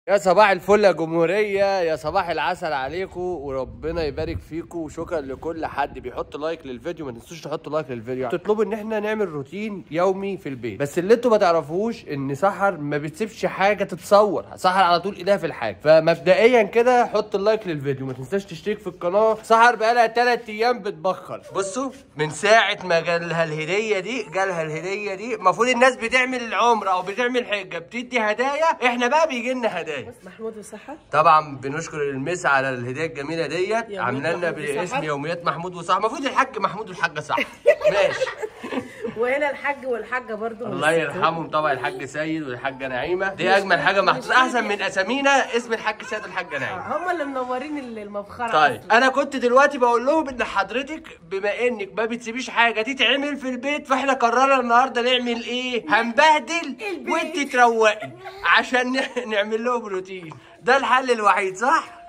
يا صباح الفل يا جمهورية يا صباح العسل عليكم وربنا يبارك فيكم وشكرا لكل حد بيحط لايك للفيديو ما تنسوش تحطوا لايك للفيديو تطلبوا ان احنا نعمل روتين يومي في البيت بس اللي انتوا ما تعرفوش ان سحر ما بتسيبش حاجة تتصور سحر على طول ايديها في الحاجة فمبدئيا كده حط اللايك للفيديو ما تنساش تشترك في القناة سحر بقالها 3 ايام بتبخر بصوا من ساعة ما جالها الهدية دي جالها الهدية دي المفروض الناس بتعمل العمرة او بتعمل حجة بتدي هدايا احنا بقى بيجي لنا هدايا محمود وصحة طبعا بنشكر المس على الهديه الجميله ديت يوميات عامله لنا محمود باسم وصح. يوميات محمود وصح المفروض الحاج محمود والحاجه صح ماشي وهنا الحاج والحاجة برضو من الله الست. يرحمهم طبعا الحاج سيد والحاجه نعيمه دي اجمل حاجه محطوطه احسن من اسامينا اسم الحاج سيد والحاجه نعيمه هم اللي منورين المفخرة طيب أصلاً. انا كنت دلوقتي بقول لهم ان حضرتك بما انك ما بتسيبيش حاجه تتعمل في البيت فاحنا قررنا النهارده نعمل ايه هنبهدل وانت تروقي عشان ن- نعمل لهم روتين ده الحل الوحيد صح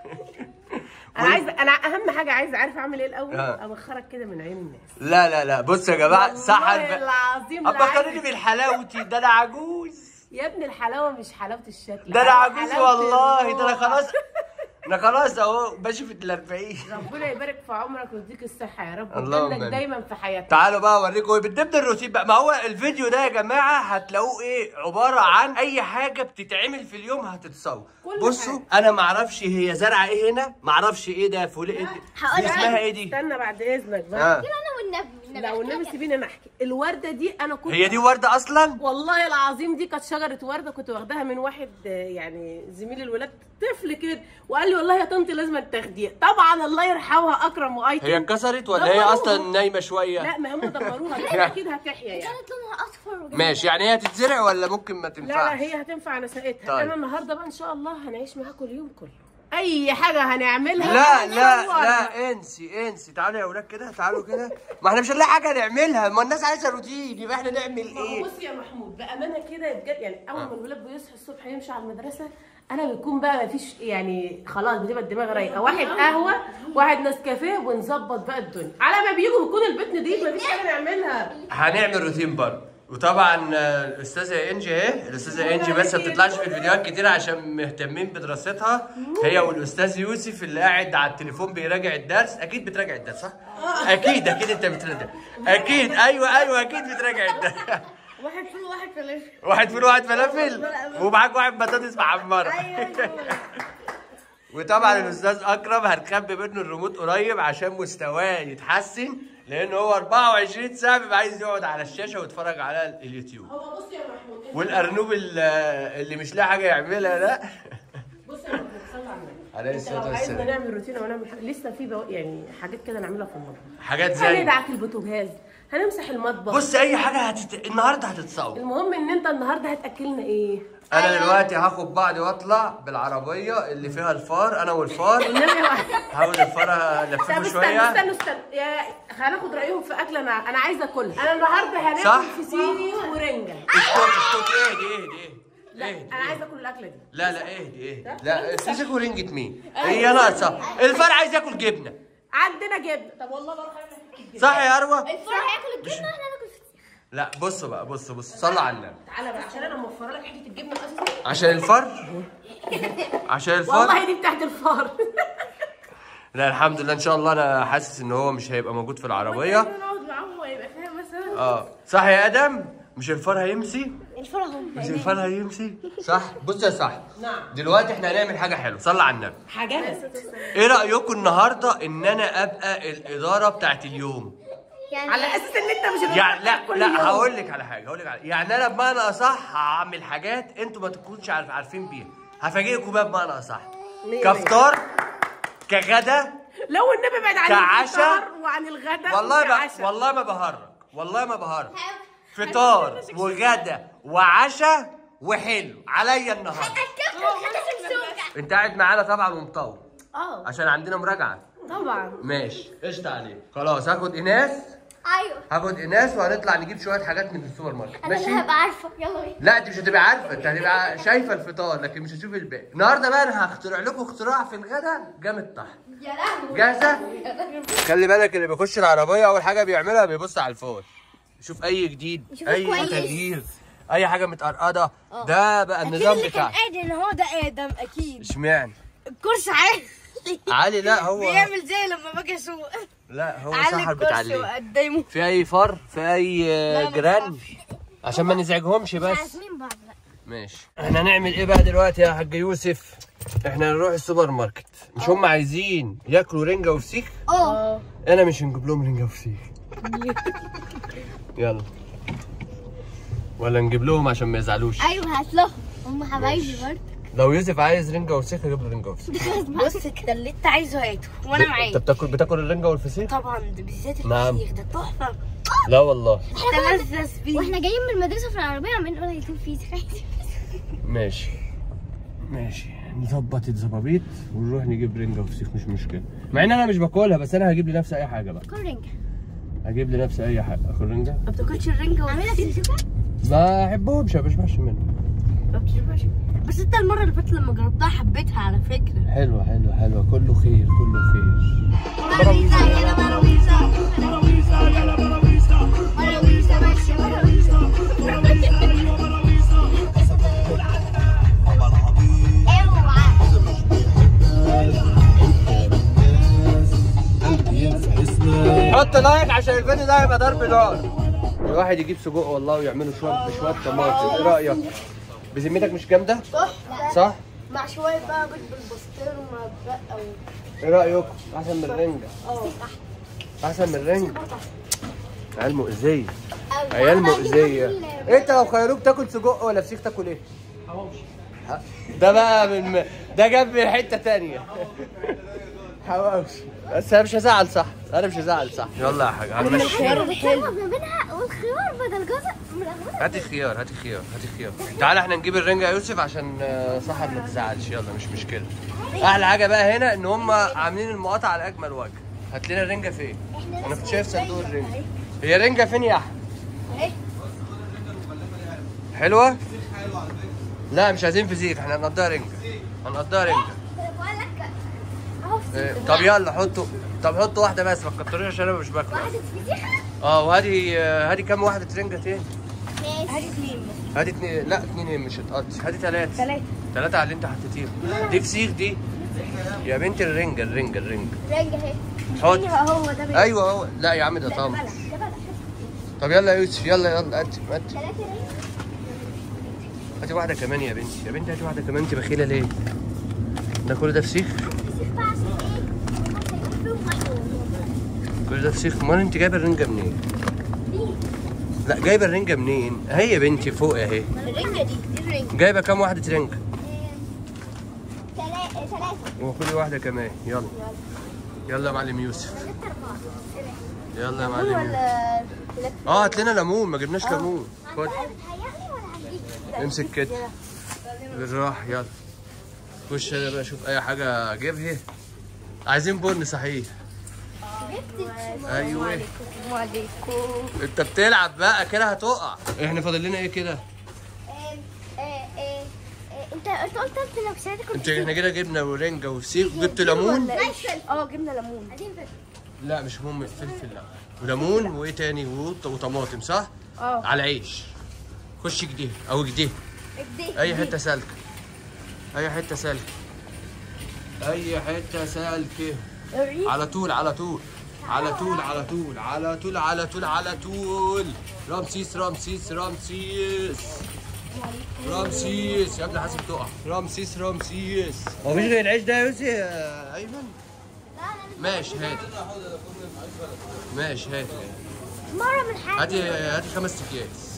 انا عايزه انا اهم حاجه عايزه عارفه اعمل ايه الاول آه. ابخرك كده من عين الناس لا لا لا بص يا جماعه سحر والله ب- العظيم ابقى لا قارني بالحلاوتي ده انا عجوز يا ابني الحلاوه مش حلاوه الشكل ده انا عجوز حلاوة والله ده انا الروح. خلاص انا خلاص اهو ماشي في الاربعين ربنا يبارك في عمرك ويديك الصحه يا رب اللهم ويجعلك آمين. دايما في حياتك تعالوا بقى اوريكم ايه بنبدا الروتين بقى ما هو الفيديو ده يا جماعه هتلاقوه ايه عباره عن اي حاجه بتتعمل في اليوم هتتصور كل بصوا انا ما اعرفش هي زرعه ايه هنا ما اعرفش ايه ده فول ايه دي هقول دي اسمها ايه دي استنى بعد اذنك بقى اه انا والنبي النبي لا والنبي سيبيني انا احكي الورده دي انا كنت هي دي ورده اصلا والله العظيم دي كانت شجره ورده كنت واخداها من واحد آه، يعني زميل الولاد طفل كده وقال لي والله يا طنطي لازم تاخديها طبعا الله يرحمها اكرم وايتم هي اتكسرت ولا هي دمروها. اصلا نايمه شويه لا ما هم دمروها بس اكيد هتحيا يعني كانت لونها اصفر وجميل. ماشي يعني هي تتزرع ولا ممكن ما لا تنفعش لا هي هتنفع نسقتها طيب. انا النهارده بقى ان شاء الله هنعيش معاكم اليوم كله اي حاجه هنعملها لا لا هنصورها. لا انسي انسي تعالوا يا اولاد كده تعالوا كده ما احنا مش هنلاقي حاجه نعملها ما الناس عايزه روتين يبقى احنا نعمل ما هو ايه بص يا محمود بامانه كده بجد يعني اول ما الولاد بيصحوا الصبح يمشوا على المدرسه انا بيكون بقى ما فيش يعني خلاص بتبقى الدماغ رايقه واحد قهوه واحد نسكافيه ونظبط بقى الدنيا على ما بيجوا بيكون البيت نضيف ما فيش حاجه نعملها هنعمل روتين برضه وطبعا آه، الاستاذه انجي اهي الاستاذه انجي بس ما بتطلعش في الفيديوهات كتير عشان مهتمين بدراستها هي والاستاذ يوسف اللي قاعد على التليفون بيراجع الدرس اكيد بتراجع الدرس صح اكيد اكيد انت بتراجع اكيد ايوه ايوه اكيد بتراجع الدرس واحد فول واحد فلافل واحد فول واحد فلافل ومعاك واحد بطاطس محمره وطبعا الاستاذ اكرم هنخبي منه الريموت قريب عشان مستواه يتحسن لان هو 24 ساعه بيبقى عايز يقعد على الشاشه ويتفرج على اليوتيوب هو بص يا محمود والارنوب ال- اللي مش لاقي حاجه يعملها ده بص يا محمود صلي على النبي عليه انت الصلاه لو عايزنا والسلام نعمل روتين او نعمل حاجه لسه في بقى يعني حاجات كده نعملها في المطبخ حاجات زي هندعك البوتاجاز هنمسح المطبخ بص اي حاجه هتت... النهارده هتتصور المهم ان انت النهارده هتاكلنا ايه انا دلوقتي هاخد بعضي واطلع بالعربيه اللي فيها الفار انا والفار النبي واحد هاخد الفار طب الففه استنى شويه استنى استنى يا هناخد رايهم في اكله انا انا عايزه اكلها انا النهارده هناكل صح؟ فسيخ ورنجه اسكت اسكت اهدي اهدي لا اهدي انا عايزه اكل الاكله دي لا لا اهدي اهدي لا فيزيك ورنجة مين؟ هي ناقصة الفار عايز ياكل جبنة عندنا جبنه طب والله بروح اعمل صح يا اروى؟ الفرح هياكل الجبنه واحنا هناكل فسيخ لا بص بقى بص بص صلى على النبي تعالى بقى عشان انا موفره لك حته الجبنه اساسا عشان الفار عشان الفار والله دي بتاعت الفار لا الحمد لله ان شاء الله انا حاسس ان هو مش هيبقى موجود في العربية نقعد معاهم ويبقى فاهم مثلا اه صح يا ادم؟ مش الفار هيمسي؟ الفرح هم مش الفار هيمسي؟ صح بص يا صح نعم دلوقتي احنا هنعمل حاجة حلوة صلى على النبي حاجات ايه رأيكم النهاردة ان انا ابقى الادارة بتاعت اليوم؟ يعني على اساس ان انت مش يعني لا كل لا يوم. هقول لك على حاجه هقول لك على يعني انا بمعنى اصح هعمل حاجات انتوا ما تكونوش عارف عارفين بيها هفاجئكم بقى بمعنى اصح مية كفطار كغدا لو النبي بعد عن كعشاء. الفطار وعن الغداء والله ما وكعشاء. والله ما بهرج والله ما بهرج فطار وغدا وعشاء وحلو عليا النهارده هتكفي خمس سمسوكه انت قاعد معانا طبعا ومطول اه عشان عندنا مراجعه طبعا ماشي قشطه عليك خلاص هاخد ايناس ايوه هاخد ايناس وهنطلع نجيب شويه حاجات من السوبر ماركت انا ماشي اللي هبقى عارفه يلا بينا لا انت مش هتبقى عارفه انت هتبقى شايفه الفطار لكن مش هتشوف الباقي النهارده بقى انا هخترع لكم اختراع في الغدا جامد طحن يا لهوي جاهزه خلي بالك اللي بيخش العربيه اول حاجه بيعملها بيبص على الفوق شوف اي جديد يشوفه اي كويس. تغيير اي حاجه متقرقده ده بقى النظام بتاعك قادر ان هو ده ادم اكيد اشمعنى الكرسي عالي علي لا هو بيعمل زي لما باجي اسوق لا هو علي سحر الكرسي بتعليه وقدمه في اي فر في اي لا، ما جيران عشان ما نزعجهمش بس عازمين بعض بقى ماشي احنا هنعمل ايه بقى دلوقتي يا حاج يوسف احنا هنروح السوبر ماركت مش هم عايزين ياكلوا رنجه وفسيخ اه انا مش هنجيب لهم رنجه وفسيخ يلا ولا نجيب لهم عشان ما يزعلوش ايوه هات لهم هم حبايبي برضه لو يوسف عايز رنجه وفسيخ هجيب له رنجه وفسيخ بص كده اللي انت عايزه هاته وانا انت معاك بتاكل بتاكل الرنجه والفسيخ طبعا ده بالذات نعم. الفسيخ ده تحفه لا والله تلذذ بيه واحنا جايين من المدرسه في العربيه عمالين نقول هيكون في ماشي ماشي نظبط الزبابيط ونروح نجيب رنجه وفسيخ مش مشكله مع ان انا مش باكلها بس انا هجيب لنفسي اي حاجه بقى كل رنجه هجيب لنفسي اي حاجه اكل رنجه ما بتاكلش الرنجه اعمل لك والفسيخ سلسله ما احبهمش ما بشبعش منهم ما بتشبعش بس انت المره اللي فاتت لما جربتها حبيتها على فكره حلوه حلوه حلوه كله خير كله خير مرويسه يلا مرويسه مرويسه ماشيه مرويسه اوعى حط لايك عشان الفيديو ده يبقى ضرب نار الواحد يجيب سجق والله ويعمله شويه بشويه طماطم ايه رايك بذمتك مش جامده صح مع شويه بقى بيض بالبسطرمه بقى و... ايه رايك احسن من الرنجه احسن من الرنجه عيال مؤذيه عيال مؤذيه انت لو خيروك تاكل سجق ولا فسيخ تاكل ايه ح- ده بقى من ده جاب من حته تانية حواوشي بس انا مش هزعل صح انا مش هزعل صح يلا يا حاج هنمشي الخيار الحلو ما بينها والخيار بدل جزء من الأخضر. هاتي خيار هاتي خيار هاتي خيار تعالى احنا نجيب الرنجة يا يوسف عشان آه، سحر ما تزعلش يلا مش مشكلة احلى حاجة بقى هنا ان هم عاملين المقاطعة على اجمل وجه هات لنا الرنجة فين انا كنت شايف صندوق الرنجة هي الرنجة فين يا احمد حلوة لا مش عايزين فسيخ احنا هنقضيها رنجة هنقضيها رنجة بقول لك اهو إيه، طب يلا حطوا طب حطوا واحدة بس ما تكتروش عشان انا مش باكل واحدة فسيخة اه وهاتي آه، هاتي كام واحدة رنجة تاني ماشي هاتي اتنين بس هاتي اتنين لا اتنين ايه مش هتقضي هاتي تلاتة ثلاثه ثلاثة على اللي انت حطيتيهم دي فسيخ دي يا بنت الرنجة الرنجة الرنجة رنجة اهي حط هو ده بي- ايوه هو لا يا عم ده طعم بلح ده بلح طب يلا يا يوسف يلا يلا هاتي هاتي ثلاثة رنجة هاتي واحدة كمان يا بنتي يا بنتي هاتي واحدة كمان انت بخيلة ليه؟ ده كل ده فسيخ؟ فسيخ بقى عشان ايه؟ عشان يكون فيهم محشو. كل ده فسيخ امال انت جايبة الرنجة منين؟ لا جايبة الرنجة منين؟ اهي يا بنتي فوق اهي الرنجة دي دي الرنجة جايبة كام واحدة رنجة؟ ثلاثة ثلاثة وخدي واحدة كمان يلا يلا يا معلم يوسف يلا يا معلم يوسف. ولا ثلاثة اه هات لنا ليمون ما جبناش ليمون خد بتهيألي ولا هنجيب امسك كده بالراحه يلا خش انا بقى اشوف اي حاجه اجيبها عايزين بن صحيح ايوه السلام عليكم انت بتلعب بقى كده هتقع احنا فاضل لنا ايه كده انت انت قلت قلت لو ساعتك انت احنا كده جبنا ورنجه وفسيخ جبت ليمون اه جبنا ليمون عايزين فلفل لا مش مهم فلفل لا وليمون وايه تاني وط- وطماطم صح اه على عيش خش كده او كده ادي اي حته سالكه اي حته سالكه اي حته سالكه على طول على طول على طول على طول على طول على طول على طول رمسيس رمسيس رمسيس رمسيس يا ابني حاسب تقع رمسيس رمسيس هو مفيش غير العيش ده يا يوسف يا ايمن ماشي هات ماشي هات مرة من حاجة هاتي هاتي خمس اكياس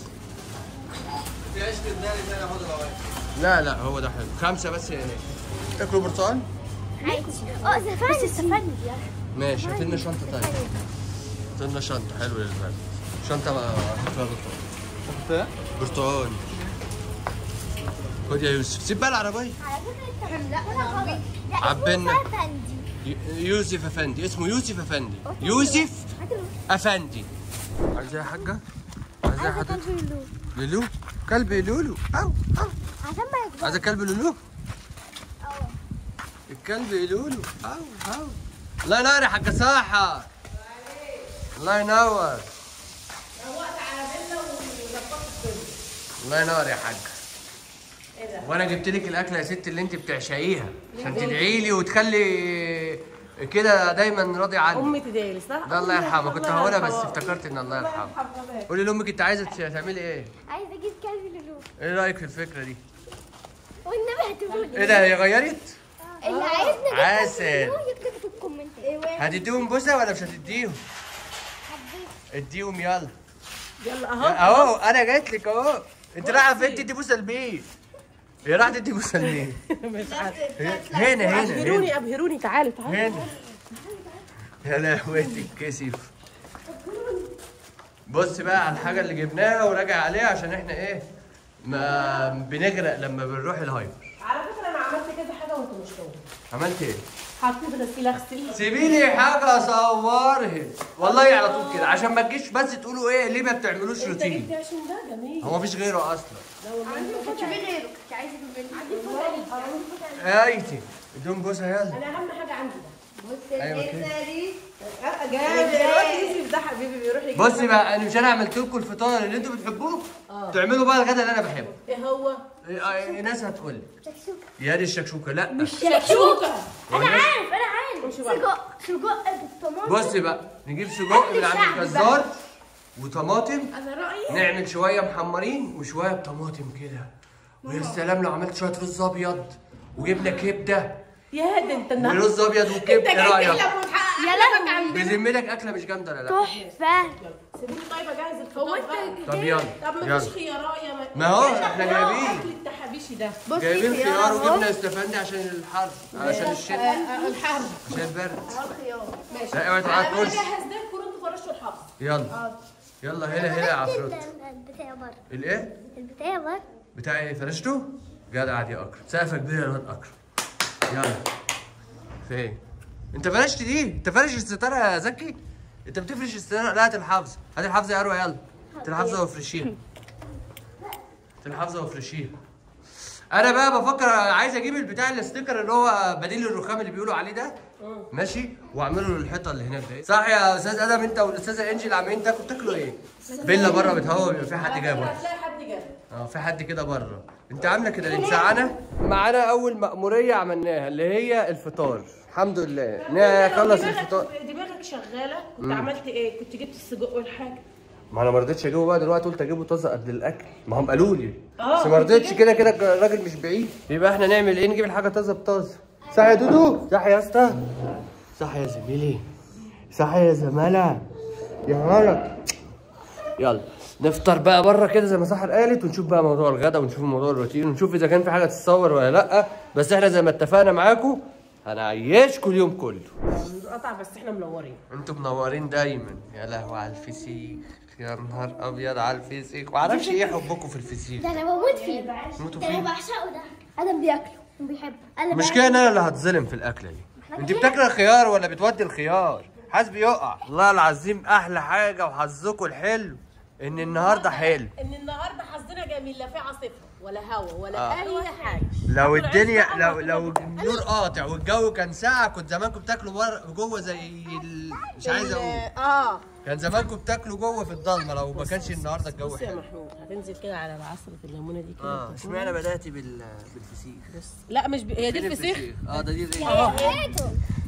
لا لا هو ده حلو خمسه بس يا هناك تاكلوا برتقال عادي اه زفاني بس السفند يا ماشي هات لنا شنطه طيب هات لنا شنطه حلوه للبلد شنطه بقى هات فيها برتقال برتقال خد يا يوسف سيب بقى العربيه على فكرة انت لا لا غلط لا عبنا. اسمه سفندي ي- يوسف افندي اسمه يوسف افندي يوسف افندي عايزاه يا حاجه عايزاه يا عايزة حضرتك كلب اللون لولو كلب لولو او او عشان ما يكبر عايزه كلب لولو اه الكلب يلولو او او الله ينور يا حاجه صاحه الله ينور الله ينور يا حاج ايه ده وانا جبت لك الاكله يا ست اللي انت بتعشقيها عشان تدعي لي وتخلي كده دايما راضي عني امي تدعي صح ده الله يرحمه كنت الله هقولها بس يرحمها. افتكرت ان الله يرحمه يرحمها. قولي لامك انت عايزه تعملي ايه عايز اجيب كلب لولو ايه رايك في الفكره دي والنبي هتقولي ايه ده هي غيرت اللي عايزنا نجيب عسل. كلب لولو يكتب في الكومنتات هتديهم بوسه ولا مش هتديهم حبيت اديهم يلا يلا اهو اهو انا جيت لك اهو انت رايحه فين تدي بوسه لمين هي راحت تدي بوسه لمين مش عارفه هي- هنا هنا هنا ابهروني ابهروني تعالوا تعالوا هنا يا لهوتي الكسف بص بقى على الحاجه اللي جبناها وراجع عليها عشان احنا ايه ما بنغرق لما بنروح الهايبر على فكره انا عملت كذا حاجه وانتم مش شايفين عملت ايه حطيت غسيل اغسل سيبي لي حاجه اصورها والله على طول كده عشان ما تجيش بس تقولوا ايه ليه ما بتعملوش انت روتين جبت عشان ده جميل هو مفيش غيره اصلا ما كانش في غيره كنت عايز اجيب منه ايتي اديهم بوسه يلا انا اهم حاجه عندي ده ايوه كده جامد دلوقتي يوسف ده حبيبي بيروح يجيب بصي بقى انا مش انا عملت لكم الفطار اللي انتوا بتحبوه تعملوا بقى الغدا اللي انا بحبه ايه هو إيه- آه، ناس هتقول لي شكشوكة يا دي الشكشوكه لا شكشوكه انا عارف انا عارف امشي بره. سجق سجق بالطماطم بصي بقى نجيب سجق من عند الشعب الجزار وطماطم انا رايي نعمل شويه محمرين وشويه بطماطم كده ويا سلام لو عملت شويه رز ابيض وجبنا كبده يا ده انت النهارده ورز ابيض انت وكبده ايه جاي رايك تحلم وتحقق يا أحلامك لهوي. عندنا. بذمتك اكله مش جامده ولا لا تحفة سيبوني طيب اجهز الفطار هو انت بقى. طب يلا طب ما يلا فيش خيارايه ما ما هو فيش احنا خيار جايبين. اكل التحابيشي ده جايبين خيار وجبنه استفندي عشان الحر عشان الشتاء آه، الحر عشان البرد ماشي لا اوعي انا تعالى بقى تخش اجهز ده كنتوا فرشوا الحفظ يلا يلا هنا هنا يا عفروت البتاع بره الايه البتاع بره بتاع ايه فرشته جدع دي اكرم سقفه كبيره يا واد اكرم يلا فين انت فرشت دي انت فرش الستاره يا زكي انت بتفرش الستاره لا هات الحافظه هات الحافظه يا اروى يلا هات الحافظه وافرشيها هات الحافظه وافرشيها انا بقى بفكر عايز اجيب البتاع الستيكر اللي هو بديل الرخام اللي بيقولوا عليه ده ماشي واعمله للحيطه اللي هناك ده صح يا استاذ ادم انت والاستاذه انجي اللي عاملين تاكلوا تاكلوا ايه فيلا بره بتهوى بيبقى في حد جاي بره هتلاقي حد جاي اه في حد كده بره انت عامله كده ليه مساعدة معانا اول مأمورية عملناها اللي هي الفطار الحمد لله نخلص دماغك- الفطار دماغك شغاله كنت عملت ايه كنت جبت السجق والحاجه ما انا ما رضيتش اجيبه بقى دلوقتي قلت اجيبه طازه قبل الاكل ما هم قالوا لي اه، بس ما رضيتش كده كده الراجل مش بعيد يبقى احنا نعمل ايه نجيب الحاجه طازه بطازه صح يا دودو صح يا اسطى صح يا زميلي صح يا زماله يا هلا يلا نفطر بقى بره كده زي ما سحر قالت ونشوف بقى موضوع الغدا ونشوف موضوع الروتين ونشوف اذا كان في حاجه تتصور ولا لا بس احنا زي ما اتفقنا معاكم هنعيشكم اليوم كله قطع بس احنا منورين انتوا منورين دايما يا لهوي على الفسيخ يا نهار ابيض على الفسيخ معرفش ايه حبكم في الفسيخ ده انا بموت فيه موتوا ده انا فيه بعشقه ده ادم بياكله وبيحبه انا المشكله ان انا اللي هتظلم في الاكله دي انت بتاكل الخيار ولا بتودي الخيار حاسبي يقع والله العظيم احلى حاجه وحظكم الحلو ان النهارده حلو ان النهارده حظنا جميل لا في عاصفه ولا هوا ولا آه. اي حاجه لو طلع الدنيا عيش لو بقى لو النور قاطع والجو كان ساقع كنت زمانكم بتاكلوا بره جوه زي ال... مش عايز اقول اه كان زمانكم بتاكلوا جوه في الضلمه لو ما كانش النهارده الجو بص يا حلو محمود هتنزل كده على عصره الليمونه دي كده اه وتاكلها. اشمعنى بداتي بال... بالفسيخ بس لا مش ب... هي دي فين الفسيخ اه ده دي الريحه هاته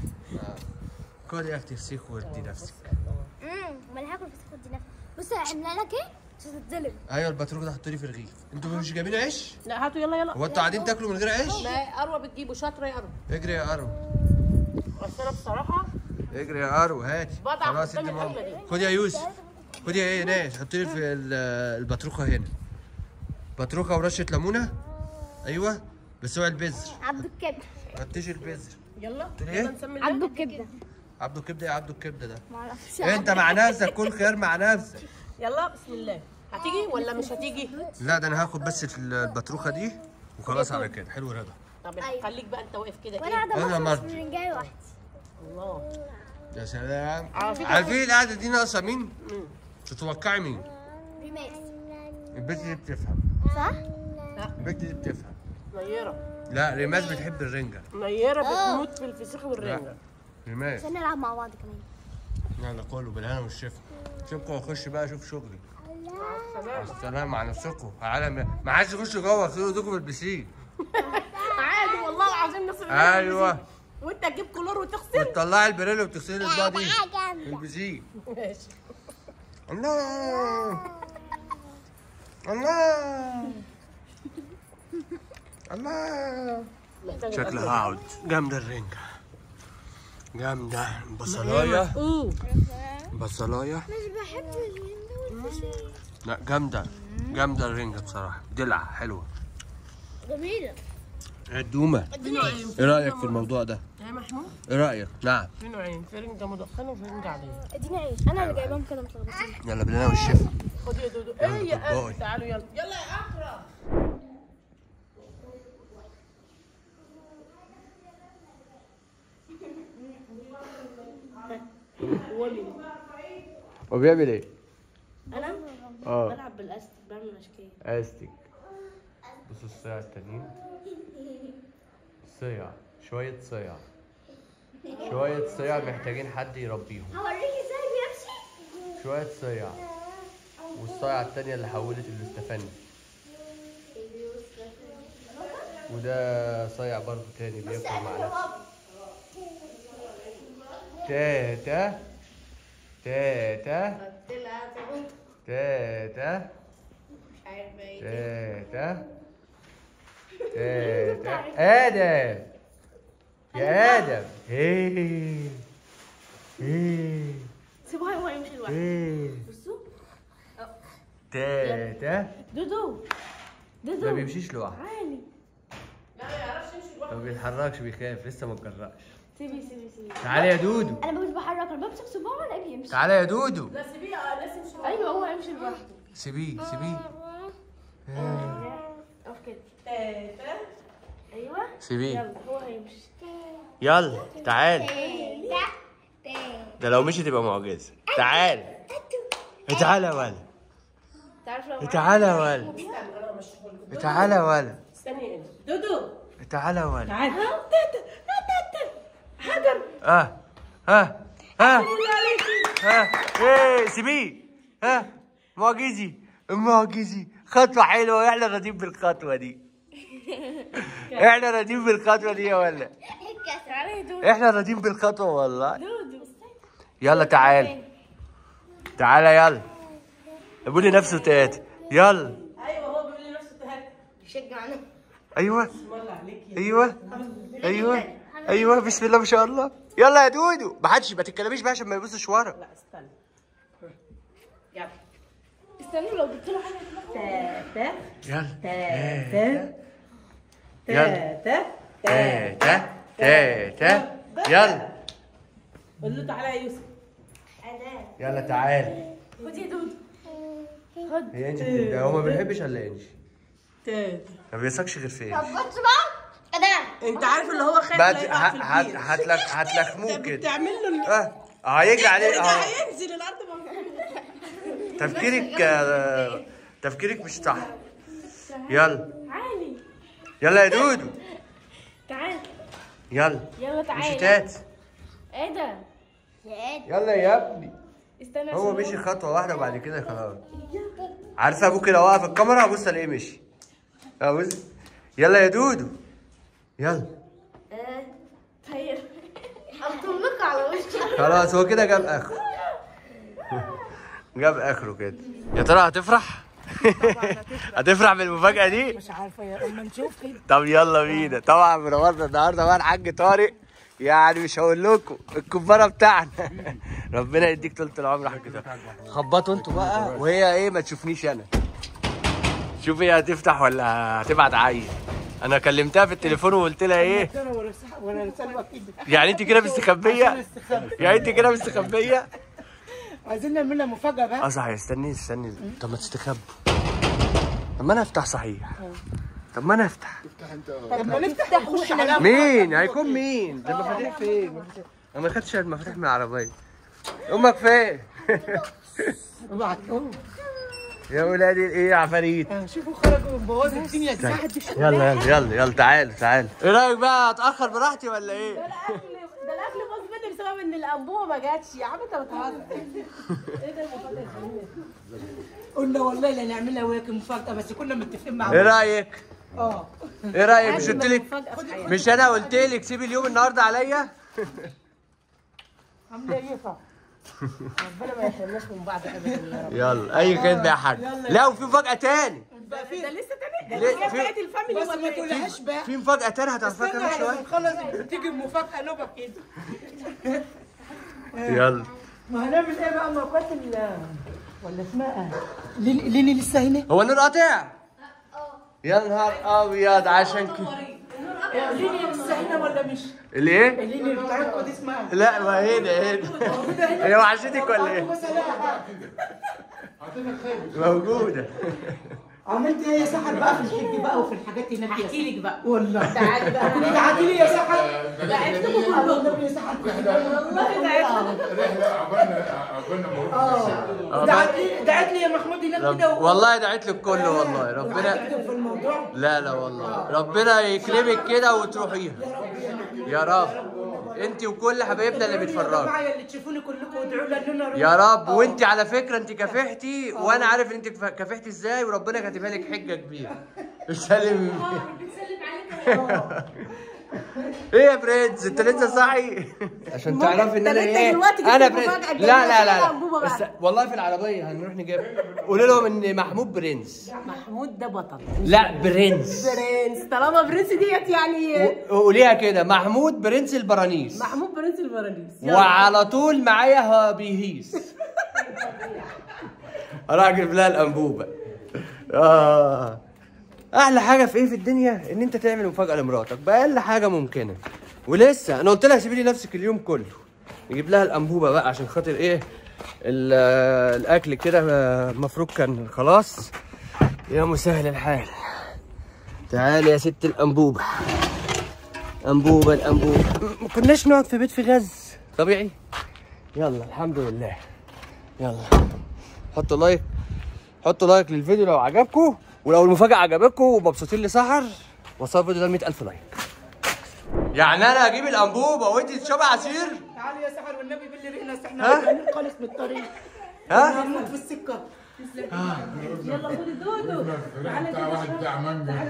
كل يا اختي فسيخ وادي نفسك امم امال هاكل فسيخ ودي نفسي بص عامله لك ايه مش هتتظلم ايوه الباتروك ده حطولي في رغيف انتوا مش جايبين عيش لا هاتوا يلا يلا هو انتوا قاعدين تاكلوا من غير عيش لا اروى بتجيبه شاطره يا اروى اجري يا ارو بس انا بصراحه اجري يا ارو هاتي بضع خلاص قدام ادي ماما الأكلة دي. خد يا يوسف خد يا ايه ناس حطي لي في ال- الباتروكه هنا باتروكه ورشه ليمونه ايوه بس هو البذر عبدو الكبده ما تحطيش البذر يلا قلت يلا ايه؟ نسمي عبدو الله الكبده عبده الكبده يا عبده الكبده ده معرفش انت مع نفسك كل خيار مع نفسك يلا بسم الله هتيجي ولا مش هتيجي لا ده انا هاخد بس الباتروكه دي وخلاص على كده حلو رضا طب أيوة. خليك بقى انت واقف كده وانا ايه قاعده أنا بخلص مرضي. برنجايه واحده الله يا سلام على فكرة- عارفين القعده دي ناقصه مين؟ تتوقعي مين؟ ريماس البنت دي بتفهم صح؟ البنت دي بتفهم نيره لا ريماس بتحب الرنجة نيره بتموت في الفسيخ والرنجه ريماس عشان نلعب مع بعض كمان يلا كله بالهنا والشفا سيبكم واخش بقى اشوف شغلي السلام مع نفسكم عالم ما حدش يخش جوه خلوا ايدكم في البسين عادي والله العظيم نص ايوه وانت تجيب كلور وتغسل بتطلعي البريل وبتغسلي الاطباق دي في البسين ماشي الله الله الله شكلها عود جامدة الرنجة جامدة بصلاية بصلاية مش بحب الهندو لا جامدة جامدة الرنجة بصراحة دلع حلوة جميلة دومة ايه رأيك في الموضوع ده؟ يا محمود ايه رأيك؟ نعم في نوعين في رنجة مدخنة وفي رنجة عادية اديني عيش انا اللي جايباهم كده متلخبطين يلا بينا والشيف خد يا دودو يلا ايه يا باي. قلبي تعالوا يلا يلا يا اكرم هو بيعمل ايه؟ انا اه بلعب بالاستك بعمل اشكال استك بصوا الصيع التانيين صيع شوية صيع شوية صيع محتاجين حد يربيهم هوريك ازاي بيمشي شوية صيع والصيعة التانية اللي حولت الاستفندي وده صيع برضو تاني بياكل مع نفسه تاتا تاتا تاتا تاتا تاتا آدم يا آدم هيه هيه سيبوها هو يمشي لوحده هيه بصوا تاتا دودو ما دودو بيمشيش لوحده عالي ما بيتحركش بيخاف لسه ما اتجرأش سيبي سيبي سيبي تعالى يا دودو انا مش بحرك انا بمسك صباعه الاقيه بيمشي تعالى يا دودو لا سيبيه اه لا سيبيه ايوه هو يمشي لوحده سيبيه سيبيه اقف كده تاتا ايوه سيبيه يلا هو هيمشي يلا تعال لا تا ده لو مشي تبقى معجزة تعال تعال يا ولد تعرف لو تعال يا ولد تعال يا ولد استني انت دودو تعال يا ولد تعال تاتا لا تاتا حجر اه ها ها ها ايه سيبيه ها معجزي معجزي خطوة حلوة احنا راضيين بالخطوة دي احنا راضيين بالخطوة دي يا ولا تعالى يا دودو احنا راضيين بالخطوة والله دودو يلا تعال تعالى يلا ابوني نفسه تات يلا ايوه هو بيقول لي نفسه تهات شجعنا ايوه مر عليك يا ايوه ايوه ايوه بسم الله ما شاء الله يلا يا دودو ما حدش ما تتكلميش بقى عشان ما يبصش ورا لا استنى يلا استنوا لو جبت له حاجه تاتا يلا تاتا يلا. تاتا تاتا تاتا يلا قول له تعالى يا يوسف يلا تعال خد يا دودو هي انجي بتبدا هو ما بيحبش الا انجي تاتا ما بيثقش غير في طب انجي بص بقى انا انت عارف اللي هو خايف بعد لا يقع في هت- البير هتلك هتلخموه كده بتعمل له اه اه هيجري عليه ده اه هينزل الارض ما تفكيرك آه، تفكيرك مش صح يلا عالي يلا يا دودو تعال يلا يلا مش تعال تات ايه ده يلا يا ابني استنى هو عشان مشي خطوه واحده وبعد كده خلاص عارفه ابوك لو وقف الكاميرا ابص الاقيه مشي ابص يلا يا دودو يلا طير حطهم لك على وشك خلاص هو كده جاب اخره جاب اخره كده يا ترى هتفرح هتفرح بالمفاجاه دي مش عارفه يا اما نشوف كده طب يلا بينا طبعا منورنا النهارده بقى الحاج طارق يعني مش هقول لكم الكباره بتاعنا ربنا يديك طول العمر يا حاج طارق خبطوا انتوا بقى وهي ايه ما تشوفنيش انا شوف هي هتفتح ولا هتبعت عيل انا كلمتها في التليفون وقلت لها ايه انا ولا ولا سلوى كده يعني انت كده مستخبيه يعني انت كده مستخبيه عايزين نعمل لها مفاجاه بقى اه صحيح استني استني طب ما تستخبوا طب ما انا افتح صحيح طب ما انا افتح طب ما نفتح نخش على مين هيكون مين ده المفاتيح فين انا ما خدتش المفاتيح من العربيه امك فين ابعتهم يا ولادي ايه يا عفاريت شوفوا خرجوا بوظوا الدنيا ازاي يلا يلا يلا يلا تعالوا تعالوا ايه رايك بقى اتاخر براحتي ولا ايه ده الاكل باظ مني بسبب رغم ان الانبوبه ما جاتش يا عم انت بتهزر ايه ده المفاجاه الجميله قلنا والله لا نعملها وياك مفاجأة بس كنا متفقين مع ايه بعض. رايك اه ايه رايك مش أجمل قلت لك مفاجأة في حياتي. مش انا قلت لك سيبي اليوم النهارده عليا عاملة ايه صح؟ ربنا ما يحرمناش من بعض ابدا يا رب يلا اي خدمه يا حاج لا وفي مفاجاه تاني ده لسه تاني ليه؟ ده في- بقت الفاميلي بس ما ولا ايه؟ تقولهاش بقى في مفاجاه تاني هتعرفها استنى كمان على ما شويه نخلص تيجي المفاجأة نوبة كده يلا ما هنعمل ايه بقى موقات ال ولا اسمها ايه؟ لين- ليني لسه هنا؟ هو النور قاطع يا نهار ابيض عشان كده ليني لسه هنا ولا مش؟ الايه ليني بتاعتكم دي اسمها لا ما هنا هنا هي وحشتك ولا ايه بس لا موجوده عملت ايه يا سحر بقى في الحج بقى وفي الحاجات هناك يا احكي لك بقى والله تعالي بقى كنت تعالي لي يا سحر بعتكم الله النبي يا سحر والله بعتكم رحلة عقبالنا عقبالنا اه دعت لي دعت لي يا محمود هناك رب... كده والله دعيت لك كله والله ربنا في الموضوع لا لا والله ربنا يكرمك كده وتروحيها يا رب انت وكل حبايبنا اللي بيتفرجوا معايا اللي تشوفوني كلكم وادعوا لي ان انا يا رب وانت على فكره انت كافحتي وانا عارف ان انت كف- كافحتي ازاي وربنا كاتبها لك حجه كبيره سلم ايه يا برنس انت لسه صاحي عشان تعرفي ان طب انا انت ايه دلوقتي جبت انا المفاجأة برنس الجميلة لا لا دي لا, على أنبوبة لا. بقى. بس والله في العربيه هنروح نجيب قولي لهم ان محمود برنس محمود ده بطل لا برنس برنس طالما برنس ديت يعني قوليها كده محمود برنس البرانيس محمود برنس البرانيس يلا. وعلى طول معايا هو بيهيس اروح اجيب لها الانبوبه اه احلى حاجه في ايه في الدنيا ان انت تعمل مفاجاه لمراتك باقل حاجه ممكنه ولسه انا قلت لها سيبي لي نفسك اليوم كله نجيب لها الانبوبه بقى عشان خاطر ايه ال- الاكل كده المفروض كان خلاص يا مسهل الحال تعالي يا ست الانبوبه انبوبه الانبوبه ما كناش نقعد في بيت في غاز طبيعي يلا الحمد لله يلا حطوا لايك حطوا لايك للفيديو لو عجبكم ولو المفاجاه عجبتكم ومبسوطين لسحر وصلوا الفيديو ده ل 100000 لايك يعني انا اجيب الانبوبه وانت تشربي عصير تعالي يا سحر والنبي باللي ريقنا ها؟ احنا بعيدين خالص من الطريق ها هنموت في السكه يلا خدي دودو تعالى بتاع واحد بتاع مانجا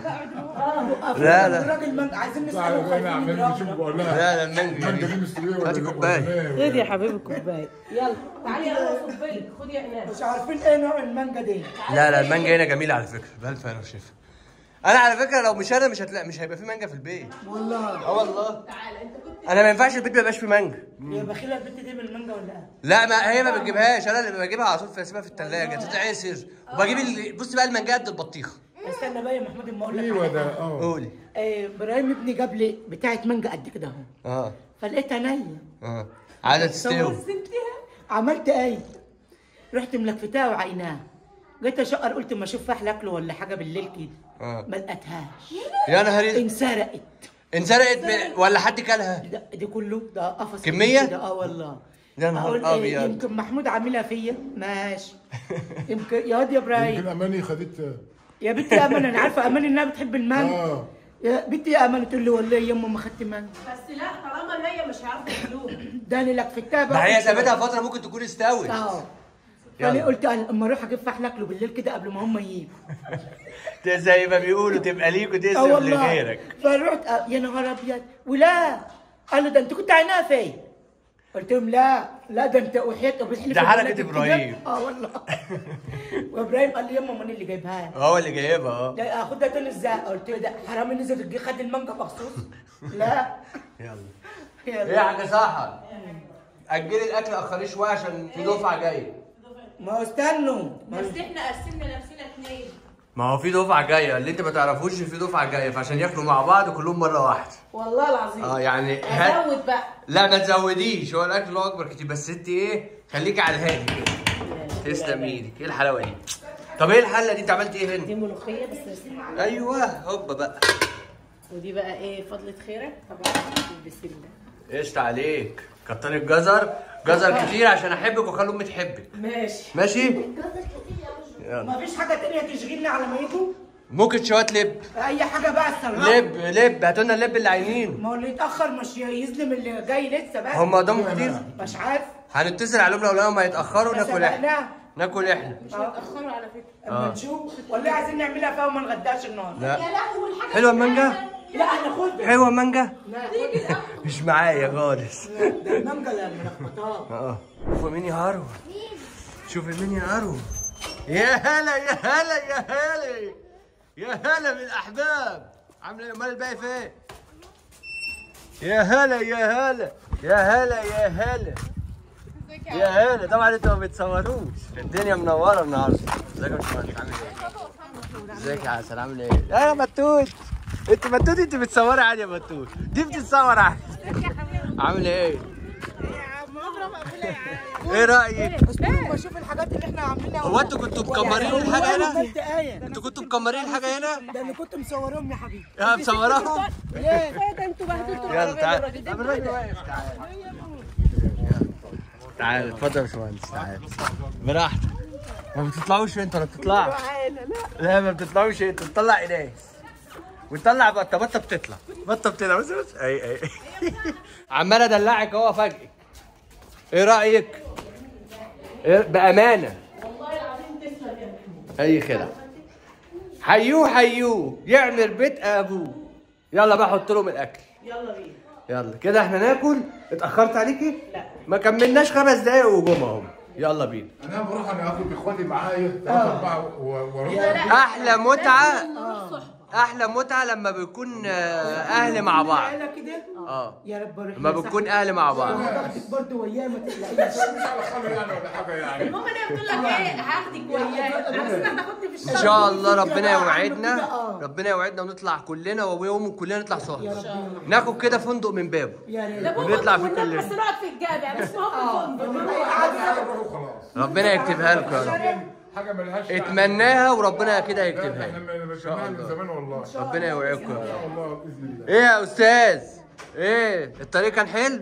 لا، لا. الراجل من عايزين بتاع نساله وانا عمال نشوف بقول لها لا لا المانجا المانجا دي دي مستويه ولا هاتي لا؟ كوباية. ولا خدي يا حبيبي الكوبايه يلا تعالي يا خد بالك خدي يا ايناس مش عارفين ايه نوع المانجا دي لا لا المانجا هنا جميله على فكره بألف انا شايفها انا على فكره لو مش انا مش هتلاقي مش هيبقى في مانجا في البيت والله اه والله انا ما ينفعش البيت ما يبقاش فيه مانجا يا بخيله البنت دي بالمانجا ولا ايه؟ لا ما هي ما بتجيبهاش انا اللي بجيبها على طول في اسيبها في الثلاجه تتعصر وبجيب ال- بص بقى المانجا قد البطيخه استنى بقى يا محمود اما اقول لك ايوه حاجة. ده اه قولي آه، ابراهيم ابني جاب لي بتاعه مانجا قد كده اهو اه فلقيتها نيه اه عايزه تستوي عملت ايه؟ رحت ملفتها وعيناها جيت اشقر قلت ما اشوف فحل اكله ولا حاجه بالليل كده اه ما لقيتهاش يا نهار اسود. انسرقت انسرقت من- ولا حد كلها ده دي كله ده قفص كمية؟ كده اه والله يا نهار أقول إيه، أبيض. يمكن محمود عاملها فيا ماشي يمكن يا واد يا ابراهيم يمكن اماني خدت يا بنتي يا امان انا عارفه امان انها بتحب المانجا اه يا بنتي يا امان تقول لي والله يما ما خدت مانجا بس لا طالما نيه مش هيعرفوا ياكلوها ده انا لفتها بقى ما هي سابتها فتره ممكن تكون استوت اه يلا. فانا قلت أنا اما اروح اجيب فحل اكله بالليل كده قبل ما هم يجوا ده زي ما بيقولوا تبقى ليك اه وتقسم والله لغيرك فرحت آه، يا نهار ابيض ولا قال له ده انت كنت عينها فين؟ قلت لهم لا لا ده انت وحياة بتحلف ده حركة بالله كده. إبراهيم. اه والله وابراهيم قال لي يما مين اللي جايبها لي؟ هو اللي جايبها اه ده اخدها تاني ازاي؟ قلت له ده حرامي نزل الجي خد المانجا مخصوص لا يلا ايه يا يلا حاجه سحر اجلي الاكل اخريه شويه عشان في دفعه جايه ما هو استنوا ما هو- بس احنا قسمنا نفسنا اتنين ما هو في دفعه جايه اللي انت ما تعرفوش في دفعه جايه فعشان ياكلوا مع بعض كلهم مره واحده والله العظيم اه يعني هات ازود بقى لا ما تزوديش هو الاكل له اكبر كتير بس انت ايه خليكي على الهادي كده تسلم ايدك ايه الحلاوه دي طب ايه الحله دي انت عملت ايه دي هنا ملوخيه بس بس- ايوه هوبا بقى ودي بقى ايه فضلة خيرك طبعا بالبسم الله قشطة عليك كتري الجزر جزر كتير عشان احبك واخلي امي تحبك ماشي ماشي ما فيش حاجه تانية تشغلني على ما يجوا ممكن شويه لب اي حاجه بقى الصراحه لب لب هاتوا لنا اللب اللي عاينين ما هو اللي يتاخر مش يظلم اللي جاي لسه بقى هم قدامهم كتير مش عارف هنتصل عليهم لو لقيهم هيتاخروا بس ناكل احنا سبقناه. ناكل احنا اتاخروا على فكره اما نشوف والله عايزين نعملها فيها وما نغداش النهارده لا حلوه المانجا لا هناخدها حلوه المانجا مش معايا خالص ده المانجا اللي ملخبطاه اه شوفوا مين يا هارو شوفي مين يا هارو يا هلا يا هلا يا هلا يا هلا بالاحباب عامله ايه امال الباقي فين يا هلا يا هلا يا هلا يا هلا يا هلا طبعا انتوا ما بتصوروش الدنيا منوره النهارده ازيك يا باشمهندس عامل ايه ازيك يا عسل عامل ايه يا بتوت انت بتوت انت بتصوري عادي يا بتوت دي بتتصور عادي عامل ايه ايه رايك بشوف الحاجات اللي احنا عاملينها هو انتوا كنتوا مكمرين الحاجه هنا عملت ايه انتوا كنتوا مكمرين الحاجه هنا ده اللي كنت مصورهم يا حبيبي يا مصوراهم ايه ده انتوا بهدلتوا يلا العربيه تعال والراجل ده طب الراجل واقف تعال تعال اتفضل يا باشمهندس تعال براحتك ما بتطلعوش انت ولا بتطلع لا ما بتطلعوش انت بتطلع ايناس وتطلع بطه بطه بتطلع بطه بتطلع بص بص اي اي عمال ادلعك اهو افاجئك ايه رايك؟ إيه بامانه اي خدعه حيوه حيوه يعمر بيت ابوه يلا بقى حط لهم الاكل يلا بينا يلا كده احنا ناكل اتاخرت عليكي لا ما كملناش خمس دقايق وجم اهو يلا بينا انا بروح انا اخد اخواتي معايا ثلاثة اربعة و- واروح احلى متعه احلى متعه لما بيكون آه، اهل مع بعض انا كده اه يا رب بارك لما بتكون اهل مع بعض حضرتك برضه وياه ما تقلقيش مش على خاله يعني ولا حاجة يعني المهم انا بتقول لك ايه هاخدك وياك انا سمعت هاخدني في ان الشهر شاء الله ربنا كده يوعدنا آه. ربنا يوعدنا ونطلع كلنا وابويا وامي كلنا نطلع صحبه ناخد كده فندق من بابه يا ريت ده بابا ونطلع في والنبي كلنا. بس نقعد في الجامع بس ما هو في الفندق حاجة بروح خلاص ربنا يكتبها لكم يا رب حاجة ملهاش يعني. اتمناها وربنا كده لا، يكتبها احنا لك. مشيناها من زمان والله ان ربنا يوعدكم يا رب شاء الله باذن الله ايه يا استاذ ايه الطريق كان حلو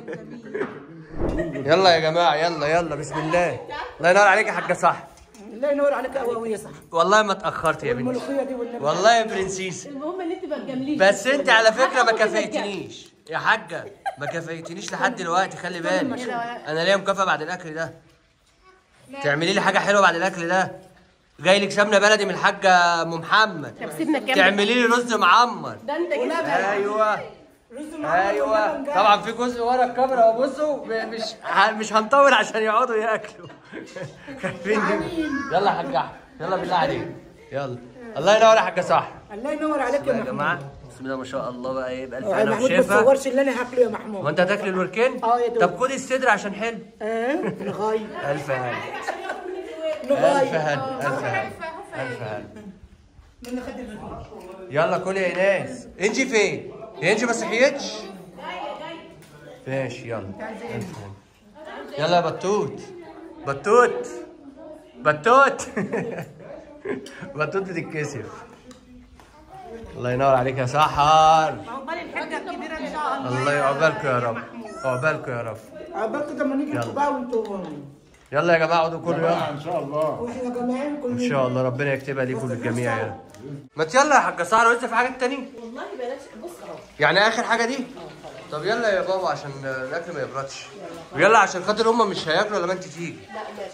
يلا يا جماعه يلا يلا بسم الله الله ينور عليك يا حاجه صح الله ينور عليك يا قوي صح والله ما اتاخرت يا بنتي الملوخيه دي والنبي والله يا برنسيس المهم ان انت ما تجامليش بس انت على فكره ما هاخد منك كافئتنيش يا حاجه ما كافئتنيش لحد دلوقتي خلي بالك انا ليا مكافاه بعد الاكل ده تعملي لي حاجه حلوه بعد الاكل ده جاي لك سمنه بلدي من الحاجه ام محمد طب سيبنا كام تعملي لي رز معمر ده انت كده ايوه رز معمر ايوه واللبن جاي. طبعا في جزء ورا الكاميرا اهو بصوا م- مش ه- مش هنطول عشان يقعدوا ياكلوا خايفين جدا. يلا يا حاج احمد يلا بالله عليك يلا الله ينور يا حاجه صح الله ينور عليك يا يا محمود جماعه بسم الله ما شاء الله بقى ايه بألف يا انا محمود ما وشفا تصورش اللي انا هاكله يا محمود هو انت هتاكل الوركين؟ اه يا دوب. طب خدي الصدر عشان حلو اه نغاي ألف هلا ألف نغاي هلا ألف هلا ألف هلا من خد الرغيف يلا كلي يا ايناس انجي فين؟ هي انجي ما صحيتش؟ ماشي يلا ألف هلا. يلا يا بطوط بطوط بطوط بطوط بتتكسف الله ينور عليك يا سحر عقبال الحاجه الكبيره ان شاء الله الله يعقبالكم يا رب عقبالكم يا رب عقبال كده ما نيجي يلا. انتوا بقى وانتوا يلا يا جماعه اقعدوا كلوا يلا جماعة ان شاء الله واحنا جماعين ان كلنا شاء الله ربنا يكتبها ليكم للجميع يا رب ما يلا يا حاجه سحر لسه في حاجات تانية والله بلاش بص اهو يعني اخر حاجه دي طب يلا يا بابا عشان الاكل ما يبردش ويلا عشان خاطر هم مش هياكلوا لما انت تيجي لا ماشي